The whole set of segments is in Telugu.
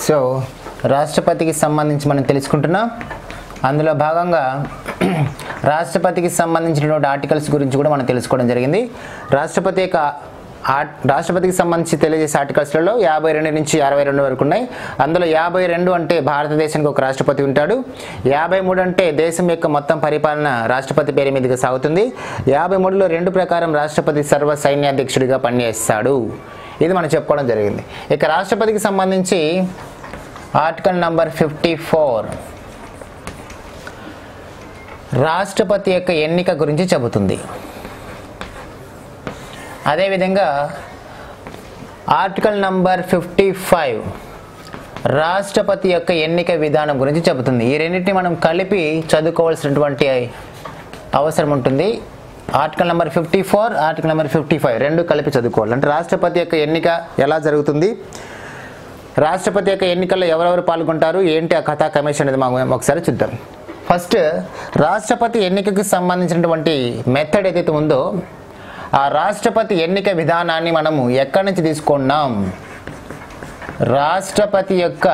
సో రాష్ట్రపతికి సంబంధించి మనం తెలుసుకుంటున్నాం అందులో భాగంగా రాష్ట్రపతికి సంబంధించినటువంటి ఆర్టికల్స్ గురించి కూడా మనం తెలుసుకోవడం జరిగింది రాష్ట్రపతి యొక్క ఆర్ట్ రాష్ట్రపతికి సంబంధించి తెలియజేసే ఆర్టికల్స్లలో యాభై రెండు నుంచి అరవై రెండు వరకు ఉన్నాయి అందులో యాభై రెండు అంటే భారతదేశానికి ఒక రాష్ట్రపతి ఉంటాడు యాభై మూడు అంటే దేశం యొక్క మొత్తం పరిపాలన రాష్ట్రపతి పేరు మీదుగా సాగుతుంది యాభై మూడులో రెండు ప్రకారం రాష్ట్రపతి సర్వ సైన్యాధ్యక్షుడిగా పనిచేస్తాడు ఇది మనం చెప్పుకోవడం జరిగింది ఇక రాష్ట్రపతికి సంబంధించి ఆర్టికల్ నంబర్ ఫిఫ్టీ ఫోర్ రాష్ట్రపతి యొక్క ఎన్నిక గురించి చెబుతుంది అదేవిధంగా ఆర్టికల్ నంబర్ ఫిఫ్టీ ఫైవ్ రాష్ట్రపతి యొక్క ఎన్నిక విధానం గురించి చెబుతుంది ఈ రెండింటిని మనం కలిపి చదువుకోవాల్సినటువంటి అవసరం ఉంటుంది article number fifty four article number fifty five రెండు కలిపి చదువుకోవాలి అంటే రాష్ట్రపతి యొక్క ఎన్నిక ఎలా జరుగుతుంది రాష్ట్రపతి యొక్క ఎన్నికల్లో ఎవరెవరు పాల్గొంటారు ఏంటి ఆ కథా కమిషన్ అనేది మనం ఒకసారి చూద్దాం ఫస్ట్ రాష్ట్రపతి ఎన్నికకు సంబంధించినటువంటి మెథడ్ ఏదైతే ఉందో ఆ రాష్ట్రపతి ఎన్నిక విధానాన్ని మనము ఎక్కడి నుంచి తీసుకున్నాం రాష్ట్రపతి యొక్క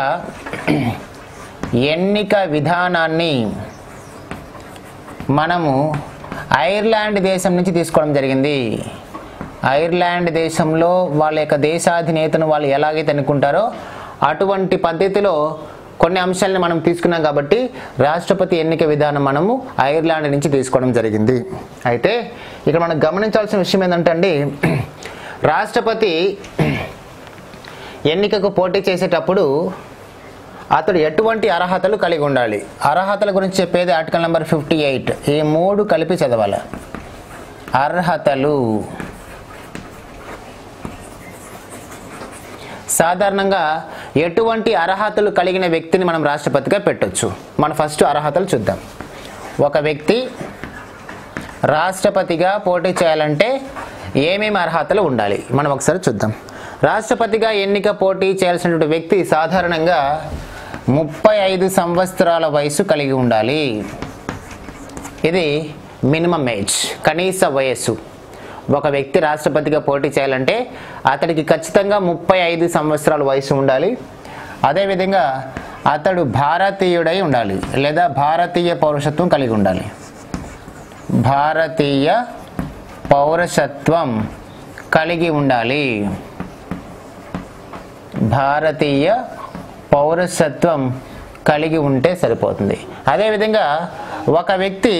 ఎన్నిక విధానాన్ని మనము ఐర్లాండ్ దేశం నుంచి తీసుకోవడం జరిగింది ఐర్లాండ్ దేశంలో వాళ్ళ యొక్క దేశాధినేతను వాళ్ళు ఎలాగైతే అనుకుంటారో అటువంటి పద్ధతిలో కొన్ని అంశాలను మనం తీసుకున్నాం కాబట్టి రాష్ట్రపతి ఎన్నిక విధానం మనము ఐర్లాండ్ నుంచి తీసుకోవడం జరిగింది అయితే ఇక్కడ మనం గమనించాల్సిన విషయం ఏంటంటే అండి రాష్ట్రపతి ఎన్నికకు పోటీ చేసేటప్పుడు అతడు ఎటువంటి అర్హతలు కలిగి ఉండాలి అర్హతల గురించి చెప్పేది ఆర్టికల్ నెంబర్ ఫిఫ్టీ ఎయిట్ ఈ మూడు కలిపి చదవాలి అర్హతలు సాధారణంగా ఎటువంటి అర్హతలు కలిగిన వ్యక్తిని మనం రాష్ట్రపతిగా పెట్టొచ్చు మనం ఫస్ట్ అర్హతలు చూద్దాం ఒక వ్యక్తి రాష్ట్రపతిగా పోటీ చేయాలంటే ఏమేమి అర్హతలు ఉండాలి మనం ఒకసారి చూద్దాం రాష్ట్రపతిగా ఎన్నిక పోటీ చేయాల్సినటువంటి వ్యక్తి సాధారణంగా ముప్పై ఐదు సంవత్సరాల వయసు కలిగి ఉండాలి ఇది మినిమం ఏజ్ కనీస వయస్సు ఒక వ్యక్తి రాష్ట్రపతిగా పోటీ చేయాలంటే అతడికి ఖచ్చితంగా ముప్పై ఐదు సంవత్సరాల వయసు ఉండాలి అదేవిధంగా అతడు భారతీయుడై ఉండాలి లేదా భారతీయ పౌరసత్వం కలిగి ఉండాలి భారతీయ పౌరసత్వం కలిగి ఉండాలి భారతీయ పౌరసత్వం కలిగి ఉంటే సరిపోతుంది అదేవిధంగా ఒక వ్యక్తి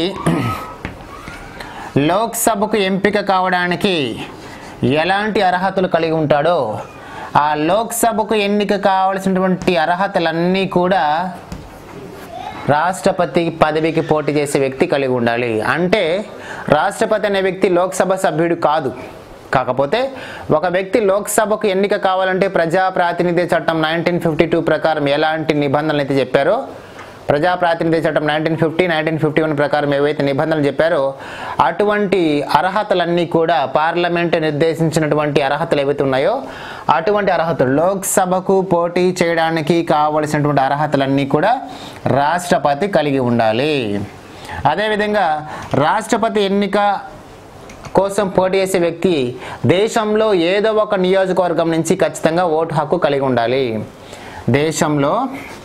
లోక్సభకు ఎంపిక కావడానికి ఎలాంటి అర్హతలు కలిగి ఉంటాడో ఆ లోక్సభకు ఎన్నిక కావలసినటువంటి అర్హతలన్నీ కూడా రాష్ట్రపతి పదవికి పోటీ చేసే వ్యక్తి కలిగి ఉండాలి అంటే రాష్ట్రపతి అనే వ్యక్తి లోక్సభ సభ్యుడు కాదు కాకపోతే ఒక వ్యక్తి లోక్సభకు ఎన్నిక కావాలంటే ప్రజా ప్రాతినిధ్య చట్టం నైన్టీన్ ఫిఫ్టీ టూ ప్రకారం ఎలాంటి నిబంధనలు అయితే చెప్పారో ప్రజా ప్రాతినిధ్య చట్టం nineteen fifty nineteen fifty one ప్రకారం ఏవైతే నిబంధనలు చెప్పారో అటువంటి అర్హతలన్నీ కూడా పార్లమెంట్ నిర్దేశించినటువంటి అర్హతలు ఏవైతే ఉన్నాయో అటువంటి అర్హతలు లోక్సభకు పోటీ చేయడానికి కావలసినటువంటి అర్హతలన్నీ కూడా రాష్ట్రపతి కలిగి ఉండాలి అదేవిధంగా రాష్ట్రపతి ఎన్నిక కోసం పోటీ చేసే వ్యక్తి దేశంలో ఏదో ఒక నియోజకవర్గం నుంచి ఖచ్చితంగా ఓటు హక్కు కలిగి ఉండాలి దేశంలో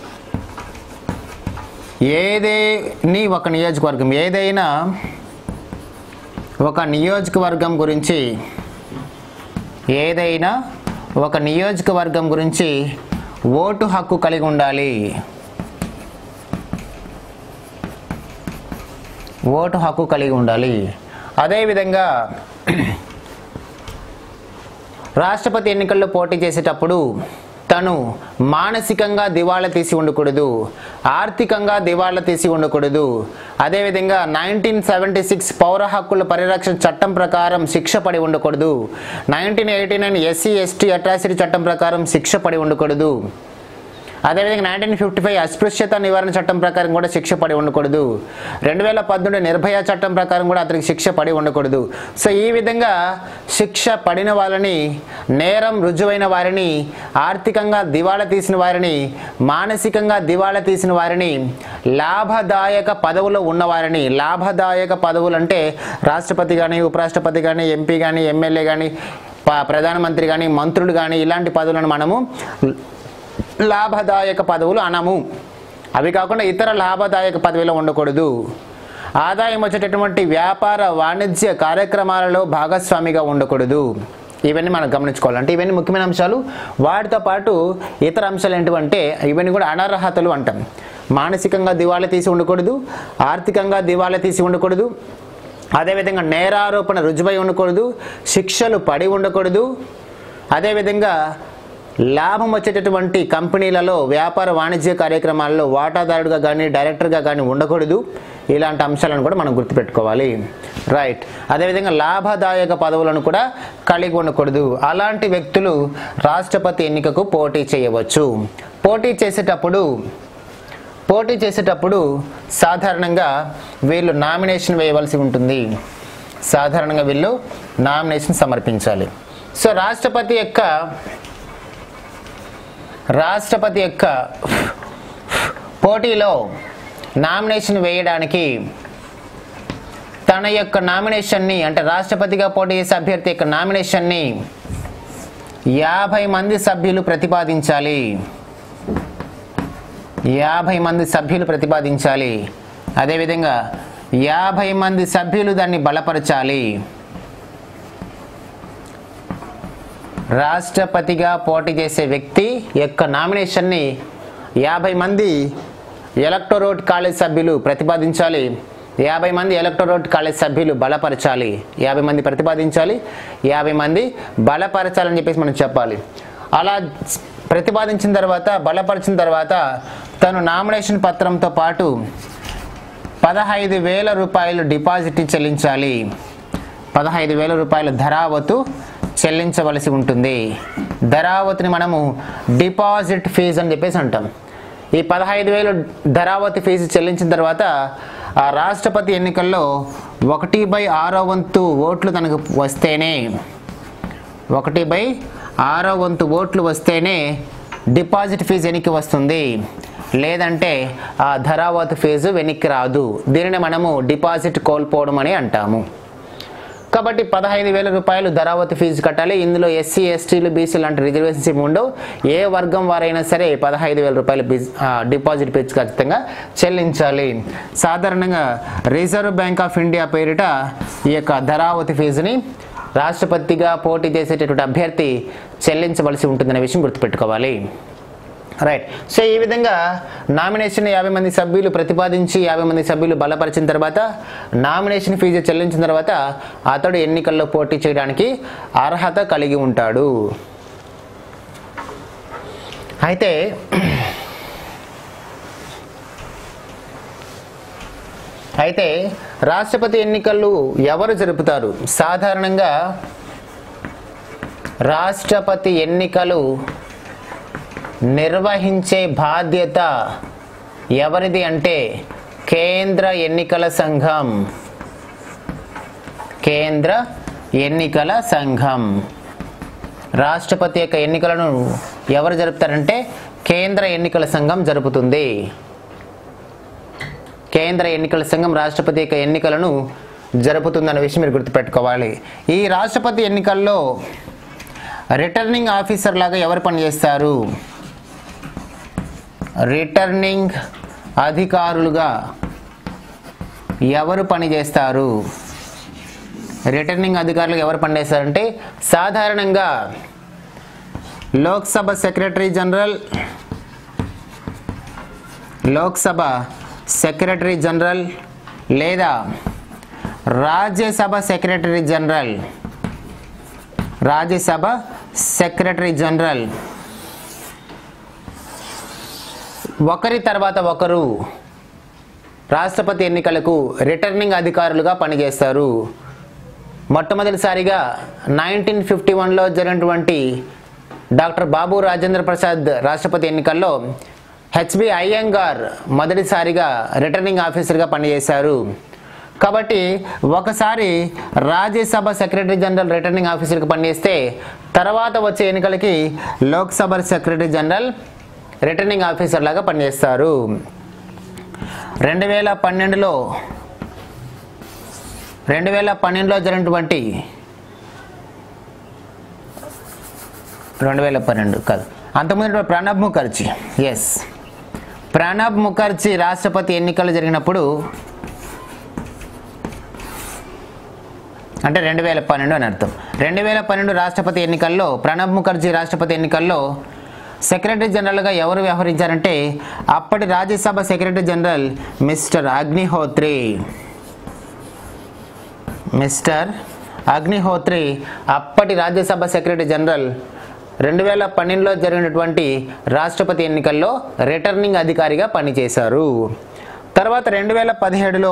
ఏదేని ఒక నియోజకవర్గం ఏదైనా ఒక నియోజకవర్గం గురించి ఏదైనా ఒక నియోజకవర్గం గురించి ఓటు హక్కు కలిగి ఉండాలి ఓటు హక్కు కలిగి ఉండాలి అదేవిధంగా రాష్ట్రపతి ఎన్నికల్లో పోటీ చేసేటప్పుడు తను మానసికంగా దివాళా తీసి ఉండకూడదు ఆర్థికంగా దివాళా తీసి ఉండకూడదు అదేవిధంగా నైన్టీన్ సెవెంటీ సిక్స్ పౌర హక్కుల పరిరక్షణ చట్టం ప్రకారం శిక్ష పడి ఉండకూడదు nineteen eighty nine SC ST atrocity చట్టం ప్రకారం శిక్ష పడి ఉండకూడదు అదేవిధంగా నైన్టీన్ ఫిఫ్టీ ఫైవ్ అస్పృశ్యత నివారణ చట్టం ప్రకారం కూడా శిక్ష పడి ఉండకూడదు రెండు వేల పద్దెనిమిది నిర్భయ చట్టం ప్రకారం కూడా అతనికి శిక్ష పడి ఉండకూడదు సో ఈ విధంగా శిక్ష పడిన వాళ్ళని నేరం రుజువైన వారిని ఆర్థికంగా దివాళా తీసిన వారిని మానసికంగా దివాళా తీసిన వారిని లాభదాయక పదవులో ఉన్నవారిని లాభదాయక పదవులు అంటే రాష్ట్రపతి కానీ ఉపరాష్ట్రపతి కానీ ఎంపీ కానీ ఎమ్మెల్యే కానీ ప్రధానమంత్రి కానీ మంత్రులు కానీ ఇలాంటి పదవులను మనము లాభదాయక పదవులు అనము అవి కాకుండా ఇతర లాభదాయక పదవిలో ఉండకూడదు ఆదాయం వచ్చేటటువంటి వ్యాపార వాణిజ్య కార్యక్రమాలలో భాగస్వామిగా ఉండకూడదు ఇవన్నీ మనం గమనించుకోవాలి అంటే ఇవన్నీ ముఖ్యమైన అంశాలు వాటితో పాటు ఇతర అంశాలు ఏంటంటే ఇవన్నీ కూడా అనర్హతలు అంటాం మానసికంగా దివాళా తీసి ఉండకూడదు ఆర్థికంగా దివాళా తీసి ఉండకూడదు అదేవిధంగా నేరారోపణ రుజువై ఉండకూడదు శిక్షలు పడి ఉండకూడదు అదేవిధంగా లాభం వచ్చేటటువంటి కంపెనీలలో వ్యాపార వాణిజ్య కార్యక్రమాల్లో వాటాదారుడుగా కానీ డైరెక్టర్గా కానీ ఉండకూడదు ఇలాంటి అంశాలను కూడా మనం గుర్తుపెట్టుకోవాలి రైట్ అదేవిధంగా లాభదాయక పదవులను కూడా కలిగి ఉండకూడదు అలాంటి వ్యక్తులు రాష్ట్రపతి ఎన్నికకు పోటీ చేయవచ్చు పోటీ చేసేటప్పుడు పోటీ చేసేటప్పుడు సాధారణంగా వీళ్ళు నామినేషన్ వేయవలసి ఉంటుంది సాధారణంగా వీళ్ళు నామినేషన్ సమర్పించాలి సో రాష్ట్రపతి యొక్క రాష్ట్రపతి యొక్క పోటీలో నామినేషన్ వేయడానికి తన యొక్క నామినేషన్ని అంటే రాష్ట్రపతిగా పోటీ చేసే అభ్యర్థి యొక్క నామినేషన్ని యాభై మంది సభ్యులు ప్రతిపాదించాలి యాభై మంది సభ్యులు ప్రతిపాదించాలి అదేవిధంగా యాభై మంది సభ్యులు దాన్ని బలపరచాలి రాష్ట్రపతిగా పోటీ చేసే వ్యక్తి యొక్క నామినేషన్ని యాభై మంది ఎలక్టోరోట్ కాలేజ్ సభ్యులు ప్రతిపాదించాలి యాభై మంది ఎలక్టోరోట్ కాలేజ్ సభ్యులు బలపరచాలి యాభై మంది ప్రతిపాదించాలి యాభై మంది బలపరచాలని చెప్పేసి మనం చెప్పాలి అలా ప్రతిపాదించిన తర్వాత బలపరిచిన తర్వాత తను నామినేషన్ పత్రంతో పాటు పదహైదు వేల రూపాయలు డిపాజిట్ చెల్లించాలి పదహైదు వేల రూపాయల ధరావతు చెల్లించవలసి ఉంటుంది ధరావతిని మనము డిపాజిట్ ఫీజు అని చెప్పేసి అంటాం ఈ పదహైదు వేలు ధరావతి ఫీజు చెల్లించిన తర్వాత ఆ రాష్ట్రపతి ఎన్నికల్లో ఒకటి బై ఆరో వంతు ఓట్లు తనకు వస్తేనే ఒకటి బై ఆరో వంతు ఓట్లు వస్తేనే డిపాజిట్ ఫీజు వెనక్కి వస్తుంది లేదంటే ఆ ధరావతు ఫీజు వెనక్కి రాదు దీనిని మనము డిపాజిట్ కోల్పోవడం అని అంటాము కాబట్టి పదహైదు వేల రూపాయలు ధరావతి ఫీజు కట్టాలి ఇందులో ఎస్సీ ఎస్టీలు బీసీ లాంటి రిజర్వేషన్స్ ఏమి ఉండవు ఏ వర్గం వారైనా సరే పదహైదు వేల రూపాయలు బీజ్- ఆ, డిపాజిట్ ఫీజు ఖచ్చితంగా చెల్లించాలి సాధారణంగా రిజర్వ్ బ్యాంక్ ఆఫ్ ఇండియా పేరిట ఈ యొక్క ధరావతి ఫీజుని రాష్ట్రపతిగా పోటీ చేసేటటువంటి అభ్యర్థి చెల్లించవలసి ఉంటుందనే విషయం గుర్తుపెట్టుకోవాలి రైట్ సో ఈ విధంగా నామినేషన్ యాభై మంది సభ్యులు ప్రతిపాదించి యాభై మంది సభ్యులు బలపరిచిన తర్వాత నామినేషన్ ఫీజు చెల్లించిన తర్వాత అతడు ఎన్నికల్లో పోటీ చేయడానికి అర్హత కలిగి ఉంటాడు అయితే అయితే రాష్ట్రపతి ఎన్నికలు ఎవరు జరుపుతారు సాధారణంగా రాష్ట్రపతి ఎన్నికలు నిర్వహించే బాధ్యత ఎవరిది అంటే కేంద్ర ఎన్నికల సంఘం కేంద్ర ఎన్నికల సంఘం రాష్ట్రపతి యొక్క ఎన్నికలను ఎవరు జరుపుతారంటే కేంద్ర ఎన్నికల సంఘం జరుపుతుంది కేంద్ర ఎన్నికల సంఘం రాష్ట్రపతి యొక్క ఎన్నికలను జరుపుతుందన్న విషయం మీరు గుర్తుపెట్టుకోవాలి ఈ రాష్ట్రపతి ఎన్నికల్లో రిటర్నింగ్ ఆఫీసర్ లాగా ఎవరు పనిచేస్తారు రిటర్నింగ్ అధికారులుగా ఎవరు పనిచేస్తారు రిటర్నింగ్ అధికారులు ఎవరు పనిచేస్తారంటే సాధారణంగా Lok Sabha secretary general Lok Sabha secretary general లేదా Rajya Sabha secretary general Rajya Sabha secretary general ఒకరి తర్వాత ఒకరు రాష్ట్రపతి ఎన్నికలకు రిటర్నింగ్ అధికారులుగా పనిచేస్తారు మొట్టమొదటిసారిగా నైన్టీన్ ఫిఫ్టీ వన్లో జరిగినటువంటి డాక్టర్ బాబు రాజేంద్ర ప్రసాద్ రాష్ట్రపతి ఎన్నికల్లో హెచ్బి అయ్యంగార్ మొదటిసారిగా రిటర్నింగ్ ఆఫీసర్గా పనిచేశారు కాబట్టి ఒకసారి రాజ్యసభ సెక్రటరీ జనరల్ రిటర్నింగ్ ఆఫీసర్గా పనిచేస్తే తర్వాత వచ్చే ఎన్నికలకి Lok Sabha secretary general returning officer లాగా పనిచేస్తారు రెండు వేల పన్నెండులో రెండు వేల పన్నెండులో జరిగినటువంటి రెండు వేల పన్నెండు కాదు అంతకుముందు ప్రణబ్ ముఖర్జీ ఎస్ ప్రణబ్ ముఖర్జీ రాష్ట్రపతి ఎన్నికలు జరిగినప్పుడు అంటే రెండు వేల పన్నెండు అని అర్థం రెండు వేల పన్నెండు రాష్ట్రపతి ఎన్నికల్లో ప్రణబ్ ముఖర్జీ రాష్ట్రపతి ఎన్నికల్లో సెక్రటరీ జనరల్గా ఎవరు వ్యవహరించారంటే అప్పటి Rajya Sabha secretary general mister Agnihotri mister Agnihotri అప్పటి రాజ్యసభ సెక్రటరీ జనరల్ రెండు వేల పన్నెండులో జరిగినటువంటి రాష్ట్రపతి ఎన్నికల్లో రిటర్నింగ్ అధికారిగా పనిచేశారు తర్వాత రెండు వేల పదిహేడులో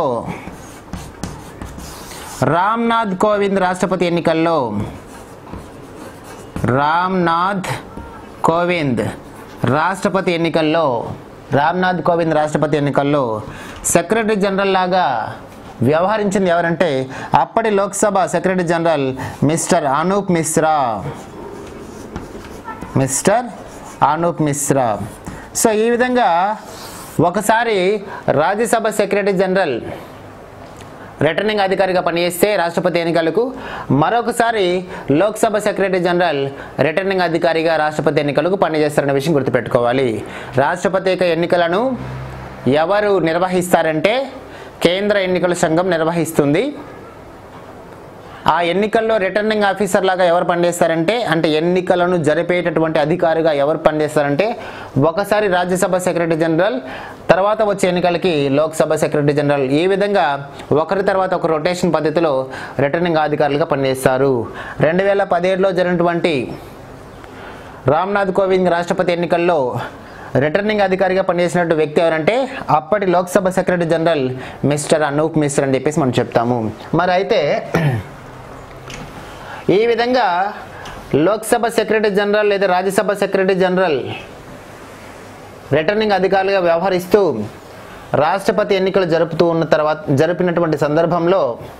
రామ్నాథ్ కోవింద్ రాష్ట్రపతి ఎన్నికల్లో రామ్నాథ్ కోవింద్ రాష్ట్రపతి ఎన్నికల్లో రామ్నాథ్ కోవింద్ రాష్ట్రపతి ఎన్నికల్లో సెక్రటరీ జనరల్ లాగా వ్యవహరించింది ఎవరంటే అప్పటి Lok Sabha secretary general mister Anoop Mishra mister Anoop Mishra so ఈ విధంగా ఒకసారి రాజ్యసభ సెక్రటరీ జనరల్ రిటర్నింగ్ అధికారిగా పనిచేస్తే రాష్ట్రపతి ఎన్నికలకు మరొకసారి లోక్సభ సెక్రటరీ జనరల్ రిటర్నింగ్ అధికారిగా రాష్ట్రపతి ఎన్నికలకు పనిచేస్తారనే విషయం గుర్తుపెట్టుకోవాలి రాష్ట్రపతి యొక్క ఎన్నికలను ఎవరు నిర్వహిస్తారంటే కేంద్ర ఎన్నికల సంఘం నిర్వహిస్తుంది ఆ ఎన్నికల్లో రిటర్నింగ్ ఆఫీసర్ లాగా ఎవరు పనిచేస్తారంటే అంటే ఎన్నికలను జరిపేటటువంటి అధికారిగా ఎవరు పనిచేస్తారంటే ఒకసారి రాజ్యసభ సెక్రటరీ జనరల్ తర్వాత వచ్చే ఎన్నికలకి లోక్సభ సెక్రటరీ జనరల్ ఈ విధంగా ఒకరి తర్వాత ఒక రొటేషన్ పద్ధతిలో రిటర్నింగ్ అధికారులుగా పనిచేస్తారు రెండు వేల పదిహేడులో జరిగినటువంటి రామ్నాథ్ కోవింద్ రాష్ట్రపతి ఎన్నికల్లో రిటర్నింగ్ అధికారిగా పనిచేసినట్టు వ్యక్తి ఎవరంటే అప్పటి Lok Sabha secretary general mister Anoop Mishra అని చెప్పేసి మనం చెప్తాము మరి అయితే ఈ విధంగా లోక్సభ సెక్రటరీ జనరల్ లేదా రాజ్యసభ సెక్రటరీ జనరల్ రిటర్నింగ్ అధికారులుగా వ్యవహరిస్తూ రాష్ట్రపతి ఎన్నికలు జరుపుతూ ఉన్న తర్వాత జరిపినటువంటి సందర్భంలో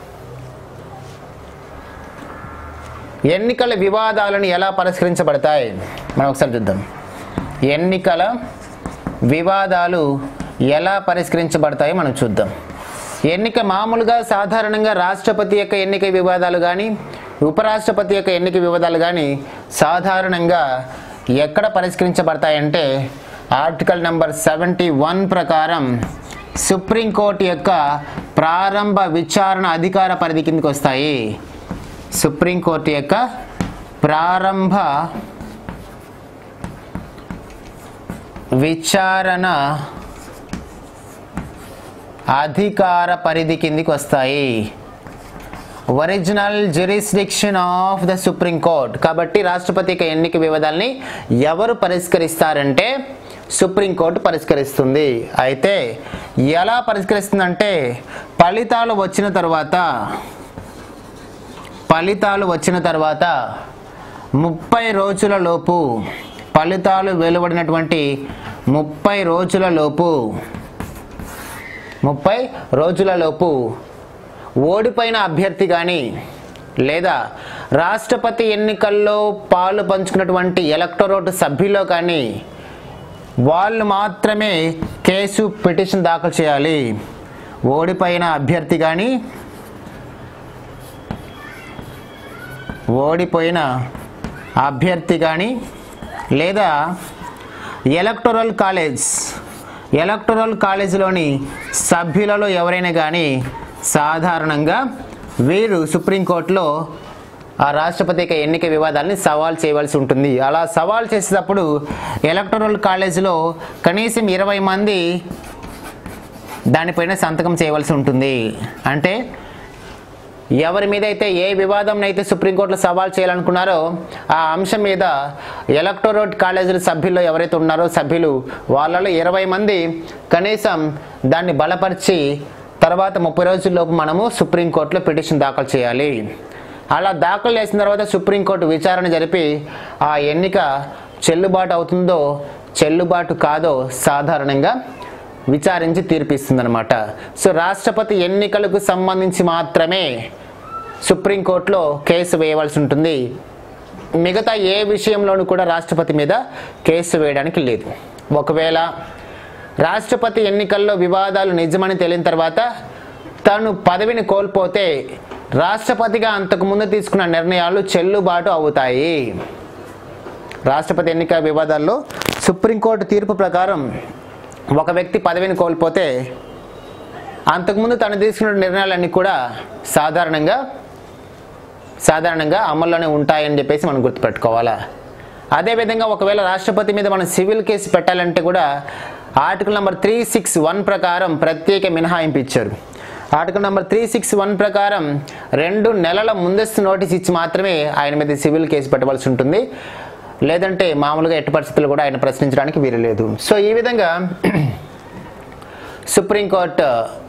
ఎన్నికల వివాదాలను ఎలా పరిష్కరించబడతాయి మనం ఒకసారి చూద్దాం ఎన్నికల వివాదాలు ఎలా పరిష్కరించబడతాయో మనం చూద్దాం ఎన్నిక మామూలుగా సాధారణంగా రాష్ట్రపతి యొక్క ఎన్నిక వివాదాలు కానీ ఉపరాష్ట్రపతి యొక్క ఎన్నిక వివాదాలు కానీ సాధారణంగా ఎక్కడ పరిష్కరించబడతాయంటే ఆర్టికల్ నెంబర్ సెవెంటీ వన్ ప్రకారం సుప్రీంకోర్టు యొక్క ప్రారంభ విచారణ అధికార పరిధి కిందకి వస్తాయి సుప్రీంకోర్టు యొక్క ప్రారంభ విచారణ అధికార పరిధి కిందికి వస్తాయి original jurisdiction of the supreme court కాబట్టి రాష్ట్రపతి యొక్క ఎన్నిక వివాదాల్ని ఎవరు పరిష్కరిస్తారంటే సుప్రీంకోర్టు పరిష్కరిస్తుంది అయితే ఎలా పరిష్కరిస్తుందంటే ఫలితాలు వచ్చిన తర్వాత ఫలితాలు వచ్చిన తర్వాత ముప్పై రోజుల లోపు ఫలితాలు వెలువడినటువంటి ముప్పై రోజుల లోపు ముప్పై రోజుల లోపు ఓడిపోయిన అభ్యర్థి కానీ లేదా రాష్ట్రపతి ఎన్నికల్లో పాలు పంచుకున్నటువంటి ఎలక్టోరేట్ సభ్యులో కానీ వాళ్ళు మాత్రమే కేసు పిటిషన్ దాఖలు చేయాలి ఓడిపోయిన అభ్యర్థి కానీ ఓడిపోయిన అభ్యర్థి కానీ లేదా ఎలక్టోరల్ కాలేజ్ ఎలక్టోరల్ కాలేజీలోని సభ్యులలో ఎవరైనా కానీ సాధారణంగా వీరు సుప్రీంకోర్టులో ఆ రాష్ట్రపతి యొక్క ఎన్నిక వివాదాలని సవాల్ చేయవలసి ఉంటుంది అలా సవాల్ చేసేటప్పుడు ఎలక్టోరల్ కాలేజీలో కనీసం ఇరవై మంది దానిపైన సంతకం చేయవలసి ఉంటుంది అంటే ఎవరి మీద అయితే ఏ వివాదం అయితే సుప్రీంకోర్టులో సవాల్ చేయాలనుకున్నారో ఆ అంశం మీద ఎలక్టోరేట్ కాలేజీల సభ్యులు ఎవరైతే ఉన్నారో సభ్యులు వాళ్ళలో ఇరవై మంది కనీసం దాన్ని బలపరిచి తర్వాత ముప్పై రోజుల్లోపు మనము సుప్రీంకోర్టులో పిటిషన్ దాఖలు చేయాలి అలా దాఖలు చేసిన తర్వాత సుప్రీంకోర్టు విచారణ జరిపి ఆ ఎన్నిక చెల్లుబాటు అవుతుందో చెల్లుబాటు కాదో సాధారణంగా విచారించి తీర్పిస్తుందన్నమాట సో రాష్ట్రపతి ఎన్నికలకు సంబంధించి మాత్రమే సుప్రీంకోర్టులో కేసు వేయవలసి ఉంటుంది మిగతా ఏ విషయంలోనూ కూడా రాష్ట్రపతి మీద కేసు వేయడానికి లేదు ఒకవేళ రాష్ట్రపతి ఎన్నికల్లో వివాదాలు నిజమని తేలిన తర్వాత తను పదవిని కోల్పోతే రాష్ట్రపతిగా అంతకుముందు తీసుకున్న నిర్ణయాలు చెల్లుబాటు అవుతాయి రాష్ట్రపతి ఎన్నిక వివాదాల్లో సుప్రీంకోర్టు తీర్పు ప్రకారం ఒక వ్యక్తి పదవిని కోల్పోతే అంతకుముందు తను తీసుకున్న నిర్ణయాలన్నీ కూడా సాధారణంగా సాధారణంగా అమల్లోనే ఉంటాయని చెప్పేసి మనం గుర్తుపెట్టుకోవాలా అదేవిధంగా ఒకవేళ రాష్ట్రపతి మీద మనం సివిల్ కేసు పెట్టాలంటే కూడా article number three six one ప్రకారం ప్రత్యేక మినహాయింపు ఇచ్చారు article number three six one ప్రకారం రెండు నెలల ముందస్తు నోటీస్ ఇచ్చి మాత్రమే ఆయన మీద సివిల్ కేసు పెట్టవలసి ఉంటుంది లేదంటే మామూలుగా ఎట్టి పరిస్థితులు కూడా ఆయన ప్రశ్నించడానికి వీలు లేదు సో ఈ విధంగా సుప్రీంకోర్టు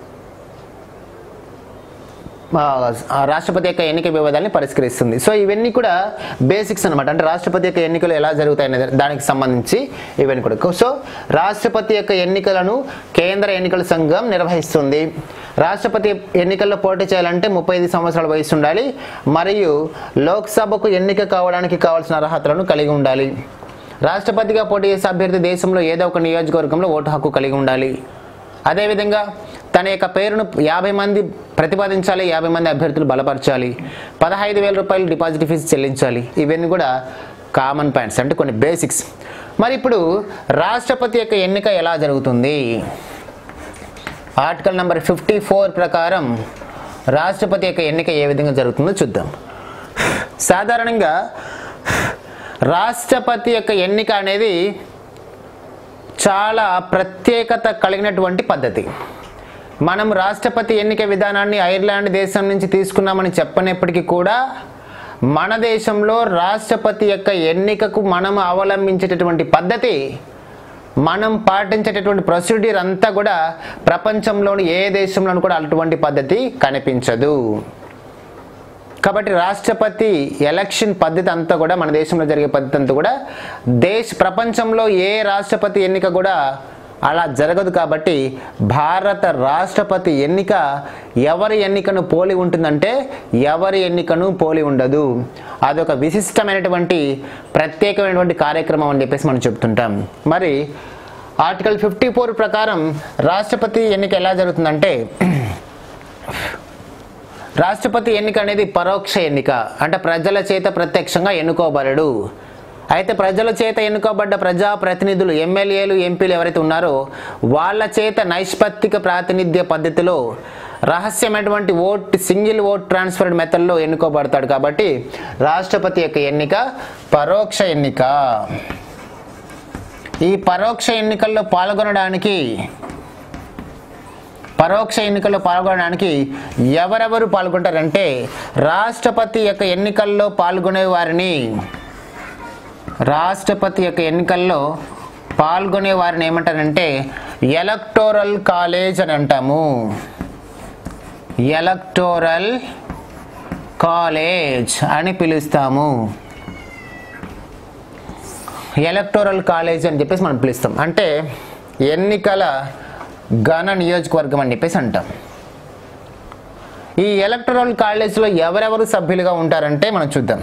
ఆ, రాష్ట్రపతి యొక్క ఎన్నిక వివాదాన్ని పరిష్కరిస్తుంది సో ఇవన్నీ కూడా బేసిక్స్ అనమాట అంటే రాష్ట్రపతి యొక్క ఎన్నికలు ఎలా జరుగుతాయి అనే దానికి సంబంధించి ఇవన్నీ కూడా సో రాష్ట్రపతి యొక్క ఎన్నికలను కేంద్ర ఎన్నికల సంఘం నిర్వహిస్తుంది రాష్ట్రపతి ఎన్నికల్లో పోటీ చేయాలంటే ముప్పై ఐదు సంవత్సరాల వయసు ఉండాలి మరియు లోక్సభకు ఎన్నిక కావడానికి కావాల్సిన అర్హతలను కలిగి ఉండాలి రాష్ట్రపతిగా పోటీ చేసే అభ్యర్థి దేశంలో ఏదో ఒక నియోజకవర్గంలో ఓటు హక్కు కలిగి ఉండాలి అదేవిధంగా తన యొక్క పేరును యాభై మంది ప్రతిపాదించాలి యాభై మంది అభ్యర్థులు బలపరచాలి పదహైదు వేల రూపాయలు డిపాజిట్ ఫీజు చెల్లించాలి ఇవన్నీ కూడా కామన్ పాయింట్స్ అంటే కొన్ని బేసిక్స్ మరి ఇప్పుడు రాష్ట్రపతి యొక్క ఎన్నిక ఎలా జరుగుతుంది ఆర్టికల్ నెంబర్ ఫిఫ్టీ ఫోర్ ప్రకారం రాష్ట్రపతి యొక్క ఎన్నిక ఏ విధంగా జరుగుతుందో చూద్దాం సాధారణంగా రాష్ట్రపతి యొక్క ఎన్నిక అనేది చాలా ప్రత్యేకత కలిగినటువంటి పద్ధతి మనం రాష్ట్రపతి ఎన్నిక విధానాన్ని ఐర్లాండ్ దేశం నుంచి తీసుకున్నామని చెప్పనప్పటికీ కూడా మన దేశంలో రాష్ట్రపతి యొక్క ఎన్నికకు మనం అవలంబించేటటువంటి పద్ధతి మనం పాటించేటటువంటి ప్రొసీడ్యూర్ అంతా కూడా ప్రపంచంలోని ఏ దేశంలోనూ కూడా అటువంటి పద్ధతి కనిపించదు కాబట్టి రాష్ట్రపతి ఎలక్షన్ పద్ధతి అంతా కూడా మన దేశంలో జరిగే పద్ధతి అంతా కూడా దేశ ప్రపంచంలో ఏ రాష్ట్రపతి ఎన్నిక కూడా అలా జరగదు కాబట్టి భారత రాష్ట్రపతి ఎన్నిక ఎవరి ఎన్నికను పోలి ఉంటుందంటే ఎవరి ఎన్నికను పోలి ఉండదు అదొక విశిష్టమైనటువంటి ప్రత్యేకమైనటువంటి కార్యక్రమం అని చెప్పేసి మనం చెప్తుంటాం మరి ఆర్టికల్ ఫిఫ్టీ ఫోర్ ప్రకారం రాష్ట్రపతి ఎన్నిక ఎలా జరుగుతుందంటే రాష్ట్రపతి ఎన్నిక అనేది పరోక్ష ఎన్నిక అంటే ప్రజల చేత ప్రత్యక్షంగా ఎన్నుకోబడడు అయితే ప్రజల చేత ఎన్నుకోబడ్డ ప్రజా ప్రతినిధులు ఎమ్మెల్యేలు ఎంపీలు ఎవరైతే ఉన్నారో వాళ్ళ చేత నైష్పత్తిక ప్రాతినిధ్య పద్ధతిలో రహస్యమైనటువంటి ఓట్ సింగిల్ ఓట్ ట్రాన్స్ఫర్డ్ మెథడ్లో ఎన్నుకోబడతాడు కాబట్టి రాష్ట్రపతి యొక్క ఎన్నిక పరోక్ష ఎన్నిక ఈ పరోక్ష ఎన్నికల్లో పాల్గొనడానికి పరోక్ష ఎన్నికల్లో పాల్గొనడానికి ఎవరెవరు పాల్గొంటారంటే రాష్ట్రపతి యొక్క ఎన్నికల్లో పాల్గొనే వారిని రాష్ట్రపతి యొక్క ఎన్నికల్లో పాల్గొనే వారిని ఏమంటారంటే ఎలక్టోరల్ కాలేజ్ అని అంటాము ఎలక్టోరల్ కాలేజ్ అని పిలుస్తాము ఎలక్టోరల్ కాలేజ్ అని చెప్పేసి మనం పిలుస్తాం అంటే ఎన్నికల ఘన నియోజకవర్గం అని చెప్పేసి అంటాం ఈ ఎలక్టోరల్ కాలేజ్లో ఎవరెవరు సభ్యులుగా ఉంటారంటే మనం చూద్దాం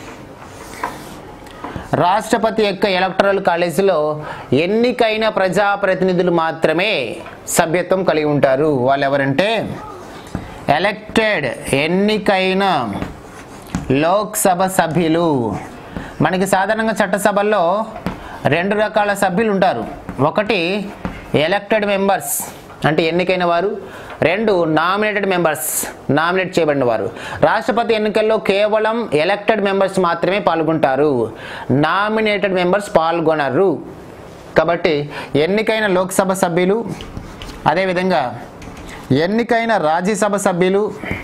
రాష్ట్రపతి యొక్క ఎలక్టరల్ కాలేజీలో ఎన్నికైన ప్రజాప్రతినిధులు మాత్రమే సభ్యత్వం కలిగి ఉంటారు వాళ్ళు ఎవరంటే ఎలక్టెడ్ ఎన్నికైన లోక్సభ సభ్యులు మనకి సాధారణంగా చట్టసభల్లో రెండు రకాల సభ్యులు ఉంటారు ఒకటి ఎలక్టెడ్ మెంబర్స్ అంటే ఎన్నికైన వారు రెండు నామినేటెడ్ మెంబర్స్ నామినేట్ చేయబడిన వారు రాష్ట్రపతి ఎన్నికల్లో కేవలం ఎలక్టెడ్ మెంబర్స్ మాత్రమే పాల్గొంటారు నామినేటెడ్ మెంబర్స్ పాల్గొనరు కాబట్టి ఎన్నికైన లోక్సభ సభ్యులు అదేవిధంగా ఎన్నికైన రాజ్యసభ సభ్యులు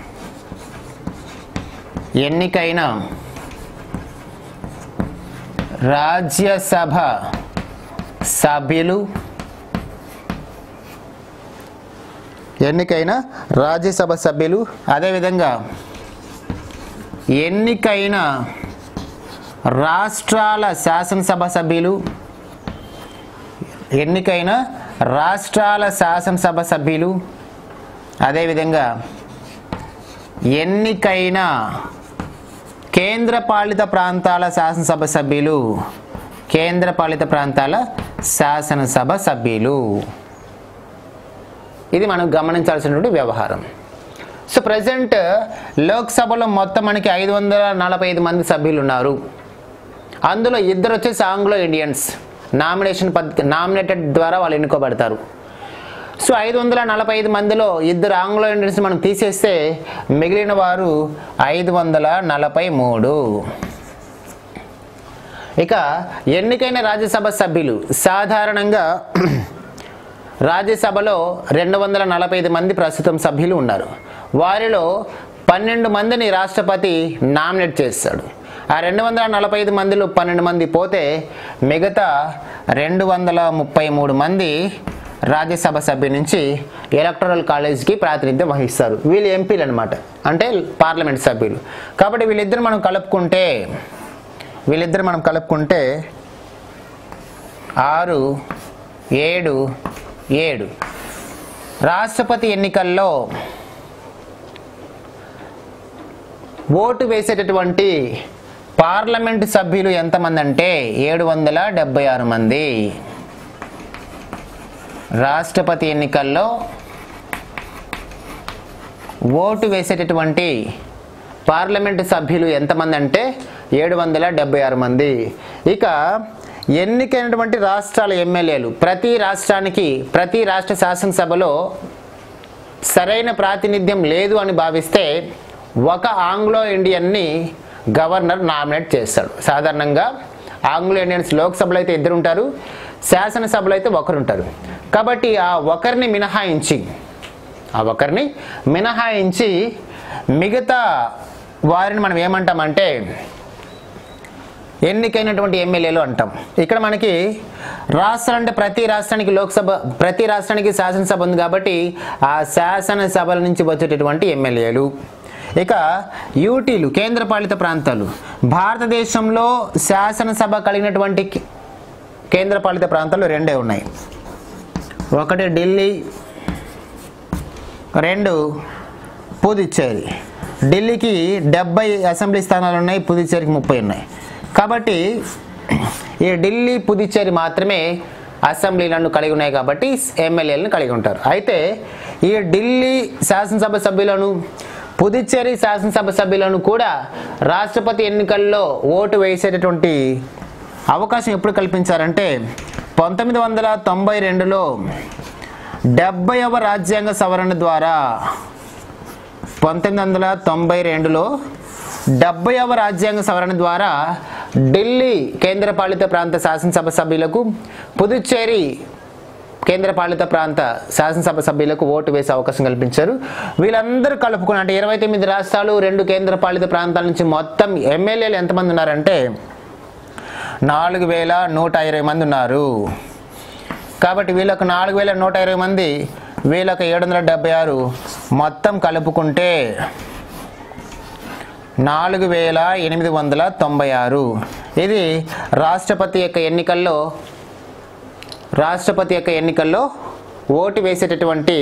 ఎన్నికైన రాజ్యసభ సభ్యులు ఎన్నికైన రాజ్యసభ సభ్యులు అదేవిధంగా ఎన్నికైన రాష్ట్రాల శాసనసభ సభ్యులు ఎన్నికైన రాష్ట్రాల శాసనసభ సభ్యులు అదేవిధంగా ఎన్నికైన కేంద్రపాలిత ప్రాంతాల శాసనసభ సభ్యులు కేంద్రపాలిత ప్రాంతాల శాసనసభ సభ్యులు ఇది మనం గమనించాల్సినటువంటి వ్యవహారం సో ప్రజెంట్ లోక్సభలో మొత్తం మనకి ఐదు వందల నలభై ఐదు మంది సభ్యులు ఉన్నారు అందులో ఇద్దరు వచ్చేసి ఆంగ్లో ఇండియన్స్ నామినేషన్ పద్ధతి నామినేటెడ్ ద్వారా వాళ్ళు ఎన్నుకోబడతారు సో ఐదు వందల నలభై ఐదు మందిలో ఇద్దరు ఆంగ్లో ఇండియన్స్ మనం తీసేస్తే మిగిలిన వారు ఐదు వందల నలభై మూడు ఇక ఎన్నికైన రాజ్యసభ సభ్యులు సాధారణంగా రాజ్యసభలో రెండు వందల నలభై ఐదు మంది ప్రస్తుతం సభ్యులు ఉన్నారు వారిలో పన్నెండు మందిని రాష్ట్రపతి నామినేట్ చేస్తాడు ఆ రెండు వందల నలభై ఐదు మందిలో పన్నెండు మంది పోతే మిగతా రెండు వందల ముప్పై మూడు మంది రాజ్యసభ సభ్యు నుంచి ఎలక్టరల్ కాలేజ్కి ప్రాతినిధ్యం వహిస్తారు వీళ్ళు ఎంపీలు అనమాట అంటే పార్లమెంట్ సభ్యులు కాబట్టి వీళ్ళిద్దరు మనం కలుపుకుంటే వీళ్ళిద్దరు మనం కలుపుకుంటే ఆరు ఏడు ఏడు రాష్ట్రపతి ఎన్నికల్లో ఓటు వేసేటటువంటి పార్లమెంటు సభ్యులు ఎంతమంది అంటే ఏడు వందల డెబ్బై ఆరు మంది రాష్ట్రపతి ఎన్నికల్లో ఓటు వేసేటటువంటి పార్లమెంటు సభ్యులు ఎంతమంది అంటే ఏడు వందల డెబ్బై ఆరు మంది ఇక ఎన్నికైనటువంటి రాష్ట్రాల ఎమ్మెల్యేలు ప్రతి రాష్ట్రానికి ప్రతి రాష్ట్ర శాసనసభలో సరైన ప్రాతినిధ్యం లేదు అని భావిస్తే ఒక ఆంగ్లో ఇండియన్ని గవర్నర్ నామినేట్ చేస్తాడు సాధారణంగా ఆంగ్లో ఇండియన్స్ లోక్సభలో అయితే ఇద్దరు ఉంటారు శాసనసభలో అయితే ఒకరు ఉంటారు కాబట్టి ఆ ఒకరిని మినహాయించి ఆ ఒకరిని మినహాయించి మిగతా వారిని మనం ఏమంటామంటే ఎన్నికైనటువంటి ఎమ్మెల్యేలు అంటాం ఇక్కడ మనకి రాష్ట్రం అంటే ప్రతి రాష్ట్రానికి లోక్సభ ప్రతి రాష్ట్రానికి శాసనసభ ఉంది కాబట్టి ఆ శాసనసభల నుంచి వచ్చేటటువంటి ఎమ్మెల్యేలు ఇక యూటీలు కేంద్రపాలిత ప్రాంతాలు భారతదేశంలో శాసనసభ కలిగినటువంటి కే- కేంద్రపాలిత ప్రాంతాలు రెండే ఉన్నాయి ఒకటి ఢిల్లీ రెండు పుదుచ్చేరి ఢిల్లీకి డెబ్బై అసెంబ్లీ స్థానాలు ఉన్నాయి పుదుచ్చేరికి ముప్పై ఉన్నాయి కాబట్టి ఈ ఢిల్లీ పుదుచ్చేరి మాత్రమే అసెంబ్లీలను కలిగి ఉన్నాయి కాబట్టి ఎమ్మెల్యేలను కలిగి ఉంటారు అయితే ఈ ఢిల్లీ శాసనసభ సభ్యులను పుదుచ్చేరి శాసనసభ సభ్యులను కూడా రాష్ట్రపతి ఎన్నికల్లో ఓటు వేసేటటువంటి అవకాశం ఎప్పుడు కల్పించారంటే పంతొమ్మిది వందల తొంభై రెండులో డెబ్బైవ రాజ్యాంగ సవరణ ద్వారా పంతొమ్మిది వందల తొంభై రెండులో డెబ్బైవ రాజ్యాంగ సవరణ ద్వారా ఢిల్లీ కేంద్రపాలిత ప్రాంత శాసనసభ సభ్యులకు పుదుచ్చేరి కేంద్రపాలిత ప్రాంత శాసనసభ సభ్యులకు ఓటు వేసే అవకాశం కల్పించారు వీళ్ళందరూ కలుపుకుని అంటే ఇరవై తొమ్మిది రాష్ట్రాలు రెండు కేంద్రపాలిత ప్రాంతాల నుంచి మొత్తం ఎమ్మెల్యేలు ఎంతమంది ఉన్నారంటే నాలుగు వేల నూట ఇరవై మంది ఉన్నారు కాబట్టి వీళ్ళకు నాలుగు వేల నూట ఇరవై మంది వీళ్ళకు ఏడు వందల డెబ్బై ఆరు మొత్తం కలుపుకుంటే నాలుగు వేల ఎనిమిది వందల తొంభై ఆరు ఇది రాష్ట్రపతి యొక్క ఎన్నికల్లో రాష్ట్రపతి యొక్క ఎన్నికల్లో ఓటు వేసేటటువంటి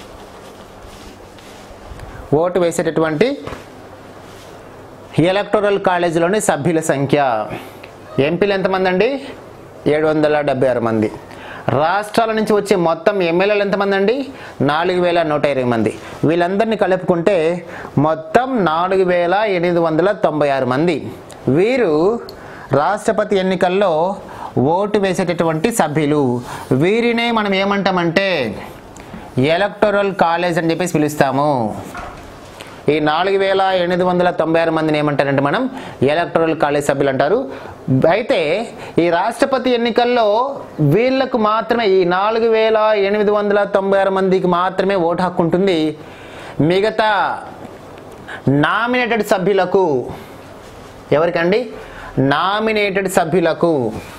ఓటు వేసేటటువంటి ఎలక్టోరల్ కాలేజీలోని సభ్యుల సంఖ్య ఎంపీలు ఎంతమంది అండి ఏడు వందల డెబ్బై ఆరు మంది రాష్ట్రాల నుంచి వచ్చే మొత్తం ఎమ్మెల్యేలు ఎంతమంది అండి నాలుగు వేల నూట ఇరవై మంది వీళ్ళందరినీ కలుపుకుంటే మొత్తం నాలుగు వేల ఎనిమిది వందల తొంభై ఆరు మంది వీరు రాష్ట్రపతి ఎన్నికల్లో ఓటు వేసేటటువంటి సభ్యులు వీరినే మనం ఏమంటామంటే ఎలక్టోరల్ కాలేజ్ అని చెప్పేసి పిలుస్తాము ఈ నాలుగు వేల ఎనిమిది వందల తొంభై ఆరు మందిని ఏమంటారంటే మనం ఎలక్టోరల్ కాలేజ్ సభ్యులు అంటారు అయితే ఈ రాష్ట్రపతి ఎన్నికల్లో వీళ్ళకు మాత్రమే ఈ నాలుగు వేల ఎనిమిది వందల తొంభై ఆరు మందికి మాత్రమే ఓటు హక్కు ఉంటుంది మిగతా నామినేటెడ్ సభ్యులకు ఎవరికండి నామినేటెడ్ సభ్యులకు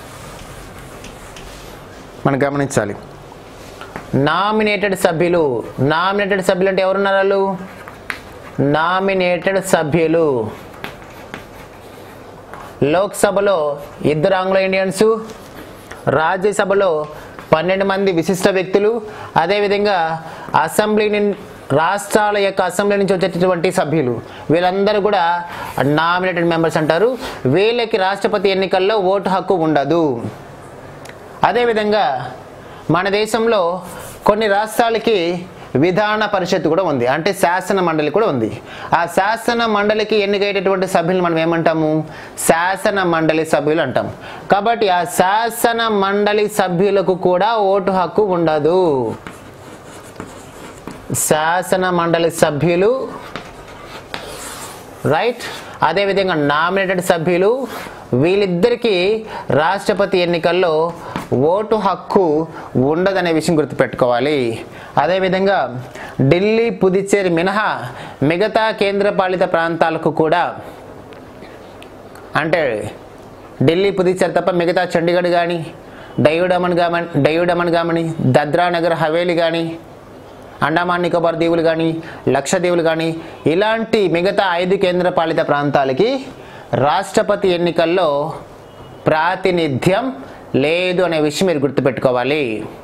మనం గమనించాలి నామినేటెడ్ సభ్యులు నామినేటెడ్ సభ్యులు అంటే ఎవరున్నారు వాళ్ళు నామినేటెడ్ సభ్యులు లోక్సభలో ఇద్దరు ఆంగ్లో ఇండియన్స్ రాజ్యసభలో పన్నెండు మంది విశిష్ట వ్యక్తులు అదేవిధంగా అసెంబ్లీ నుం- రాష్ట్రాల యొక్క అసెంబ్లీ నుంచి వచ్చేటటువంటి సభ్యులు వీళ్ళందరూ కూడా నామినేటెడ్ మెంబర్స్ అంటారు వీళ్ళకి రాష్ట్రపతి ఎన్నికల్లో ఓటు హక్కు ఉండదు అదేవిధంగా మన దేశంలో కొన్ని రాష్ట్రాలకి విధాన పరిషత్ కూడా ఉంది అంటే శాసన మండలి కూడా ఉంది ఆ శాసన మండలికి ఎన్నికయ్యేటటువంటి సభ్యులు మనం ఏమంటాము శాసన మండలి సభ్యులు అంటాం కాబట్టి ఆ శాసన మండలి సభ్యులకు కూడా ఓటు హక్కు ఉండదు శాసన మండలి సభ్యులు రైట్ అదేవిధంగా నామినేటెడ్ సభ్యులు వీళ్ళిద్దరికీ రాష్ట్రపతి ఎన్నికల్లో ఓటు హక్కు ఉండదనే విషయం గుర్తుపెట్టుకోవాలి అదేవిధంగా ఢిల్లీ పుదుచ్చేరి మినహా మిగతా కేంద్రపాలిత ప్రాంతాలకు కూడా అంటే ఢిల్లీ పుదుచ్చేరి తప్ప మిగతా చండీగఢ్ కానీ డయూడమన్ గామన్ డయూడమన్ గామని దద్రా నగర్ హవేలీ కానీ అండమాన్ నికోబార్ దీవులు కానీ లక్షద్వీపులు కానీ ఇలాంటి మిగతా ఐదు కేంద్రపాలిత ప్రాంతాలకి రాష్ట్రపతి ఎన్నికల్లో ప్రాతినిధ్యం లేదు అనే విషయం మీరు గుర్తుపెట్టుకోవాలి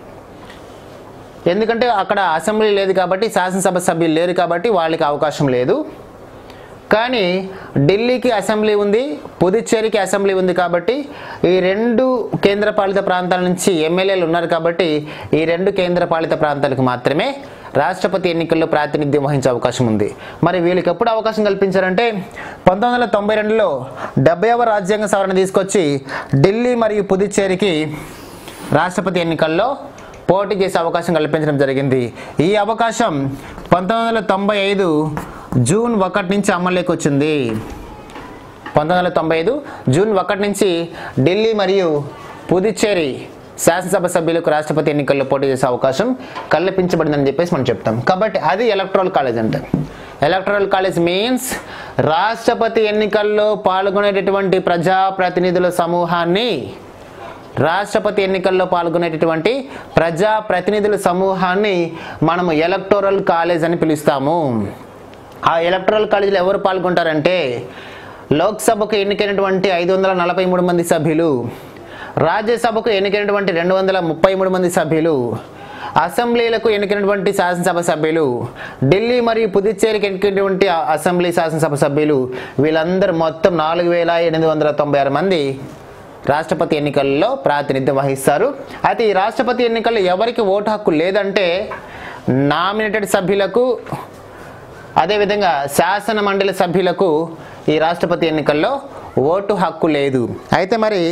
ఎందుకంటే అక్కడ అసెంబ్లీ లేదు కాబట్టి శాసనసభ సభ్యులు లేరు కాబట్టి వాళ్ళకి అవకాశం లేదు కానీ ఢిల్లీకి అసెంబ్లీ ఉంది పుదుచ్చేరికి అసెంబ్లీ ఉంది కాబట్టి ఈ రెండు కేంద్రపాలిత ప్రాంతాల నుంచి ఎమ్మెల్యేలు ఉన్నారు కాబట్టి ఈ రెండు కేంద్రపాలిత ప్రాంతాలకు మాత్రమే రాష్ట్రపతి ఎన్నికల్లో ప్రాతినిధ్యం వహించే అవకాశం ఉంది మరి వీళ్ళకి ఎప్పుడు అవకాశం కల్పించారంటే పంతొమ్మిది వందల తొంభై రెండులో డెబ్బైవ రాజ్యాంగ సవరణ తీసుకొచ్చి ఢిల్లీ మరియు పుదుచ్చేరికి రాష్ట్రపతి ఎన్నికల్లో పోటీ చేసే అవకాశం కల్పించడం జరిగింది ఈ అవకాశం పంతొమ్మిది వందల తొంభై ఐదు జూన్ ఒకటి నుంచి అమల్లోకి వచ్చింది పంతొమ్మిది వందల తొంభై ఐదు జూన్ ఒకటి నుంచి ఢిల్లీ మరియు పుదుచ్చేరి శాసనసభ సభ్యులకు రాష్ట్రపతి ఎన్నికల్లో పోటీ చేసే అవకాశం కల్పించబడిందని చెప్పేసి మనం చెప్తాం కాబట్టి అది ఎలక్ట్రల్ కాలేజ్ అంటే ఎలక్ట్రల్ కాలేజ్ మీన్స్ రాష్ట్రపతి ఎన్నికల్లో పాల్గొనేటటువంటి ప్రజాప్రతినిధుల సమూహాన్ని రాష్ట్రపతి ఎన్నికల్లో పాల్గొనేటటువంటి ప్రజా ప్రతినిధుల సమూహాన్ని మనము ఎలక్టోరల్ కాలేజ్ అని పిలుస్తాము ఆ ఎలక్టోరల్ కాలేజీలో ఎవరు పాల్గొంటారంటే లోక్సభకు ఎన్నికైనటువంటి ఐదు వందల నలభై మూడు మంది సభ్యులు రాజ్యసభకు ఎన్నికైనటువంటి రెండు వందల ముప్పై మూడు మంది సభ్యులు అసెంబ్లీలకు ఎన్నికైనటువంటి శాసనసభ సభ్యులు ఢిల్లీ మరియు పుదుచ్చేరికి ఎన్నికైనటువంటి ఆ అసెంబ్లీ శాసనసభ సభ్యులు వీళ్ళందరూ మొత్తం నాలుగు వేల ఎనిమిది వందల తొంభై ఆరు మంది రాష్ట్రపతి ఎన్నికల్లో ప్రాతినిధ్యం వహిస్తారు అయితే ఈ రాష్ట్రపతి ఎన్నికల్లో ఎవరికి ఓటు హక్కు లేదంటే నామినేటెడ్ సభ్యులకు అదేవిధంగా శాసన మండలి సభ్యులకు ఈ రాష్ట్రపతి ఎన్నికల్లో ఓటు హక్కు లేదు అయితే మరి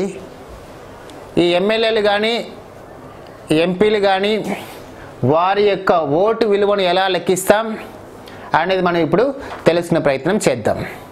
ఈ ఎమ్మెల్యేలు కానీ ఎంపీలు కానీ వారి యొక్క ఓటు విలువను ఎలా లెక్కిస్తాం అనేది మనం ఇప్పుడు తెలుసుకునే ప్రయత్నం చేద్దాం